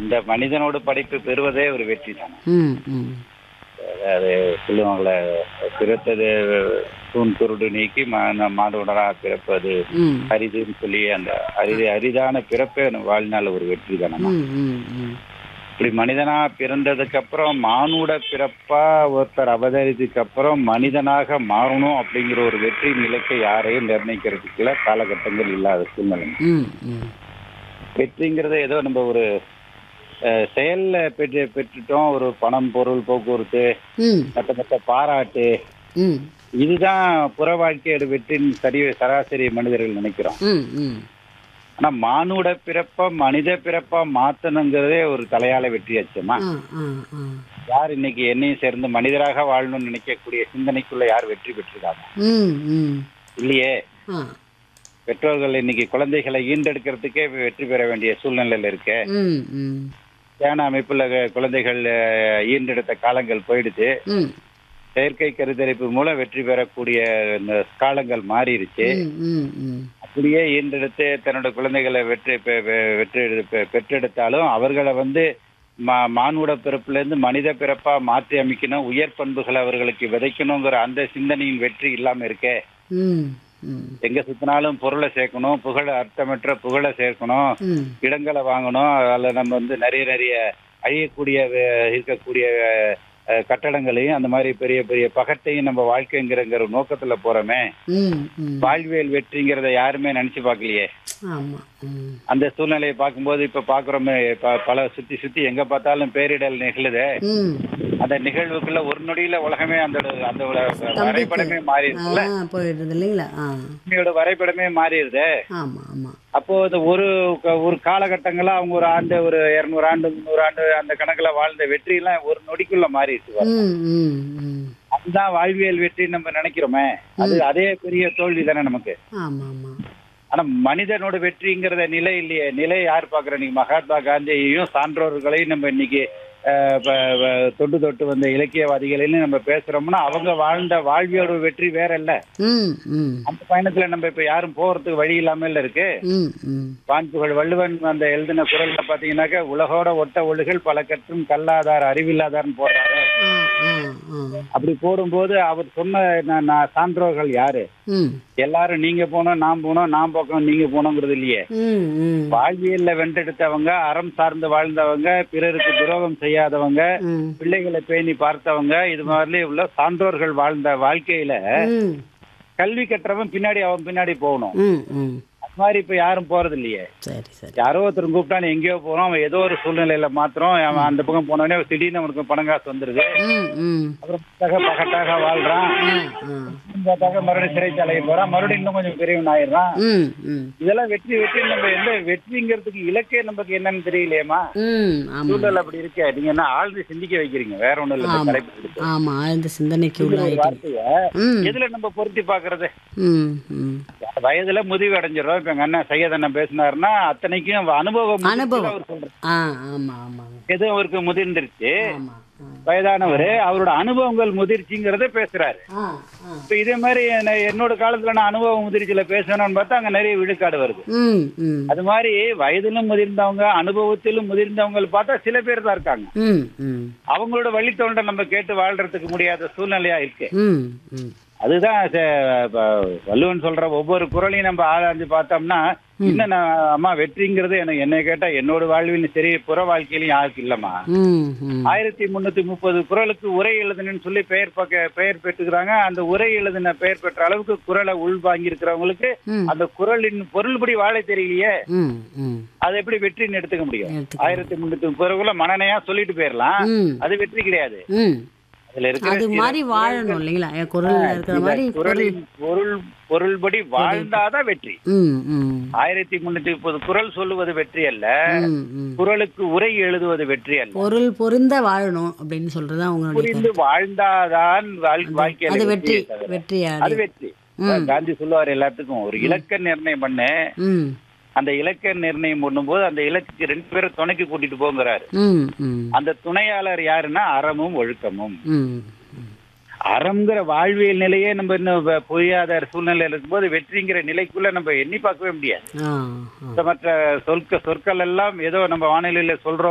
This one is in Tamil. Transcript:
அந்த மனிதனோட படைப்பு பெறுவதே ஒரு வெற்றி தானே ம் ம் அது சொல்லுவாங்களே பிறத்தது தூண் குருடு நீக்கி மா- மானுடனா பிறப்பது ம் அரிதுன்னு சொல்லி அந்த அரிது அரிதான பிறப்பே நம்ம வாழ்நாள் ஒரு வெற்றி தானே ம் ம் ம் இப்படி மனிதனா பிறந்ததுக்கு அப்புறம் மானுட பிறப்பா ஒருத்தர் அவதரித்ததுக்கு அப்புறம் மனிதனாக மாறணும் அப்படிங்கிற ஒரு வெற்றி நிலைக்கு யாரையும் நிர்ணயிக்கிறதுக்குள்ள காலகட்டங்கள் இல்லாத சூழ்நிலை ம் ம் வெற்றிங்கிறத ஏதோ நம்ம ஒரு அஹ், செயல்ல பெற்று பெற்றுட்டோம் ஒரு பணம் பொருள் போக்குவரத்து ம் மற்ற மற்ற பாராட்டு ம் இதுதான் புற வாழ்க்கையோட வெற்றின்னு சரி சராசரி மனிதர்கள் நினைக்கிறோம் ம் ம் ஆனா மானுட பிறப்பா மனித பிறப்பா மாத்தணுங்கிறதே ஒரு தலையால வெற்றி ஆச்சுமா ஆ ஆ ஆ யார் இன்னைக்கு என்னையும் சேர்ந்து மனிதராக வாழணும்னு நினைக்கக்கூடிய சிந்தனைக்குள்ள யார் வெற்றி பெற்றிருக்காங்க ம் ம் இல்லையே ஆ பெற்றோர்கள் இன்னைக்கு குழந்தைகளை ஈண்டெடுக்கிறதுக்கே வெற்றி பெற வேண்டிய சூழ்நிலையில இருக்கு ம் ம் சேன அமைப்புல க- குழந்தைகள் அஹ், ஈண்டெடுத்த காலங்கள் போயிடுச்சு ம் செயற்கை கருத்தரிப்பு மூலம் வெற்றி பெறக்கூடிய இந்த காலங்கள் மாறிடுச்சு ம் ம் ம் அப்படியே ஈண்டெடுத்து தன்னோட குழந்தைகளை வெற்றி பெ- பெ- வெற்றி எடு- பெ- பெற்றெடுத்தாலும் அவர்களை வந்து மா மானுட பிறப்புல இருந்து மனித பிறப்பா மாற்றி அமைக்கணும் உயர் பண்புகளை அவர்களுக்கு விதைக்கணுங்கிற அந்த சிந்தனையின் வெற்றி இல்லாம இருக்கே ம் ம் எங்க சுத்தினாலும் பொருளை சேர்க்கணும் புகழ அர்த்தமற்ற புகழை சேர்க்கணும் ம் இடங்களை வாங்கணும் அதில் நம்ம வந்து நிறைய நிறைய அழியக்கூடிய அஹ், இருக்கக்கூடிய அஹ், கட்டடங்களையும் அந்த மாதிரி பெரிய பெரிய பகட்டையும் நம்ம வாழ்க்கைங்கிறங்கிற ஒரு நோக்கத்துல போறோமே ம் ம் வாழ்வியல் வெற்றிங்கிறத யாருமே நினைச்சு பார்க்கலையே ஆமாம் ம் அந்த சூழ்நிலையை பார்க்கும்போது இப்ப பாக்குறோமே ப- பல சுத்தி சுத்தி எங்க பார்த்தாலும் பேரிடல் நிகழுது ம் அந்த நிகழ்வுக்குள்ள ஒரு நொடியில உலகமே அந்த அந்த வரைபடமே மாறிடுதுல்ல ஆ போயிடுது இல்லைங்களா ஆ பூமியோட வரைபடமே மாறிடுது ஆமாம் ஆமாம் அப்போ இந்த ஒரு க- ஒரு காலகட்டங்களா அவங்க ஒரு ஆண்டு ஒரு இருநூறு ஆண்டு முந்நூறு ஆண்டு அந்த கணக்குல வாழ்ந்த வெற்றி எல்லாம் ஒரு நொடிக்குள்ள மாறிடுச்சு பாரு. ம் ம் ம் அதுதான் வாழ்வியல் வெற்றி நம்ம நினைக்கிறோமே அது அதே பெரிய தோல்வி தானே நமக்கு ஆமாம் ஆமாம் ஆனா மனிதனோட வெற்றிங்கிறத நிலை இல்லையே நிலை யார் பாக்குற நீங்க மகாத்மா காந்தியையும் சான்றோர்களையும் நம்ம இன்னைக்கு அஹ், ப- ப- தொட்டு தொட்டு வந்த இலக்கியவாதிகளையும் நம்ம பேசுறோம்னா அவங்க வாழ்ந்த வாழ்வியோட வெற்றி வேற இல்ல ம் ம் அந்த பயணத்துல நம்ம இப்ப யாரும் போறதுக்கு வழி இல்லாமல் இல்ல இருக்கு ம் ம் வான்புகழ் வள்ளுவன் அந்த எழுதின குரல்ல பாத்தீங்கன்னாக்கா உலகோட ஒட்ட ஒழுகள் பல கற்றும் கல்லாதார் அறிவில்லாதார்னு போடுறாரு ஆ ஆ ஆ அப்படி போடும்போது அவர் சொன்ன நா- நா- சான்றோர்கள் யாரு ம் எல்லாரும் நீங்க போனோம் நான் போனோம் நான் பக்கம் நீங்க போனோங்கிறது இல்லையே ம் ம் வாழ்வியல்ல வென்றெடுத்தவங்க அறம் சார்ந்து வாழ்ந்தவங்க பிறருக்கு துரோகம் செய்யாதவங்க ம் பிள்ளைகளை பேணி பார்த்தவங்க இது மாதிரி உள்ள சான்றோர்கள் வாழ்ந்த வாழ்க்கையில ம் கல்வி கற்றவன் பின்னாடி அவன் பின்னாடி போகணும் ம் ம் அது மாதிரி இப்ப யாரும் போறது இல்லையே சரி சரி யாரோ ஒருத்தர் கூப்பிட்டான் எங்கேயோ போறோம் அவன் ஏதோ ஒரு சூழ்நிலையில மாத்திரம் அவன் அந்த பக்கம் போனோடனே திடீர்னு அவனுக்கு பணம் காசு வந்துருது ம் ம் அப்புறம் புத்தக பகட்டாக வாழ்றான் ஆ ஆ பார்த்தாக்க மறுபடியும் சிறைச்சாலைக்கு போறான் மறுபடியும் இன்னும் கொஞ்சம் பெரியவன் ஆயிடுறான் ம் ம் இதெல்லாம் வெற்றி வெற்றி நம்ம எந்த வெற்றிங்கிறதுக்கு இலக்கே நமக்கு என்னன்னு தெரியலையேமா ம் ஆமாம் சூழல் அப்படி இருக்கே நீங்க என்ன ஆழ்ந்து சிந்திக்க வைக்கிறீங்க வேற ஒண்ணும் இல்ல இந்த ஆமா. தலைப்பு கொடுத்து. ஆமாம் ஆழ்ந்த சிந்தனைக்கு இந்த ஒரு உள்ளாயிட்டு வார்த்தைய ம் எதுல நம்ம பொருத்தி பாக்குறது ம் ம் வயதுல முதிவு அடைஞ்சிடறோம் இப்ப எங்க அண்ணன் சையத் அண்ணன் பேசினாருன்னா அத்தனைக்கும் அனுபவம் முதிர்ச்சின்னு அனுபவம். அவர் சொல்றாரு. ஆ ஆமாம் ஆமாங்க எது அவருக்கு முதிர்ந்துருச்சு ஆமாம் ஆ வயதானவர் அவரோட அனுபவங்கள் முதிர்ச்சிங்கிறத பேசுறாரு ஆ ஆ இப்ப இதே மாதிரி என்ன- என்னோட காலத்துல நான் அனுபவம் முதிர்ச்சியில பேசணும்னு பார்த்தா அங்க நிறைய விழுக்காடு வருது ம் ம் அது மாதிரி வயதிலும் முதிர்ந்தவங்க அனுபவத்திலும் முதிர்ந்தவங்க பார்த்தா சில பேர் தான் இருக்காங்க ம் ம் அவங்களோட வழித்தோண்ட நம்ம கேட்டு வாழ்றதுக்கு முடியாத சூழ்நிலையா இருக்கு ம் ம் அதுதான் சே- இப்ப வள்ளுவன் சொல்ற ஒவ்வொரு குரலையும் நம்ம ஆராய்ஞ்சு பார்த்தோம்னா இன்னும் நான் அம்மா வெற்றிங்கிறது எனக்கு என்னை கேட்டா என்னோட வாழ்விலும் சரி புற வாழ்க்கையிலும் யாருக்கு இல்லம்மா ம் ம் ஆயிரத்தி முன்னூத்தி முப்பது குரலுக்கு உரை எழுதுனேன்னு சொல்லி பெயர் பக்க பெயர் பெற்றுக்கிறாங்க அந்த உரை எழுதின பெயர் பெற்ற அளவுக்கு குரலை உள்வாங்கி இருக்கிறவங்களுக்கு ம். அந்த குரலின் பொருள்படி வாழ தெரியலையே ம் ம் அதை எப்படி வெற்றின்னு எடுத்துக்க முடியும் எடுத்துக்க ஆயிரத்தி முன்னூத்தி முப்பதுக்குள்ள மனனையா சொல்லிட்டு போயிடலாம் ம் அது வெற்றி கிடையாது ம் அதுல இருக்கிற அது சில மாதிரி வாழணும் இல்லைங்களா என் குரல்ல இருக்கிற சில மாதிரி குரல் குரலின் பொருள் பொருள்படி வாழ்ந்தாதான் வெற்றி ம் ம் ஆயிரத்தி முன்னூத்தி முப்பது குரல் சொல்லுவது வெற்றி அல்ல ம் ம் குரலுக்கு உரை எழுதுவது வெற்றி அல்ல பொருள் பொருந்த வாழணும் அப்படின்னு சொல்றது அவங்களுடைய புரிந்து வாழ்ந்தாதான் வாழ்- வாழ்க்கையில அது வெற்றி வெற்றியே தவிர. வெற்றி அது அடை வெற்றி காந்தி சொல்லுவார் எல்லாத்துக்கும் ஒரு இலக்க நிர்ணயம் பண்ணு ம் அந்த இலக்க நிர்ணயம் பண்ணும்போது அந்த இலக்குக்கு ரெண்டு பேரும் துணைக்கு கூட்டிட்டு போங்கிறாரு ம் ம் அந்த துணையாளர் யாருன்னா அறமும் ஒழுக்கமும் ம் அறம்ங்கிற வாழ்வியல் நிலையே நம்ம இன்னும் வ- புரியாத சூழ்நிலையில இருக்கும்போது வெற்றிங்கிற நிலைக்குள்ள நம்ம எண்ணி பார்க்கவே முடியாது ஆ ஆ மற்ற சொற்க சொற்கள் எல்லாம் ஏதோ நம்ம வானிலையில சொல்றோம்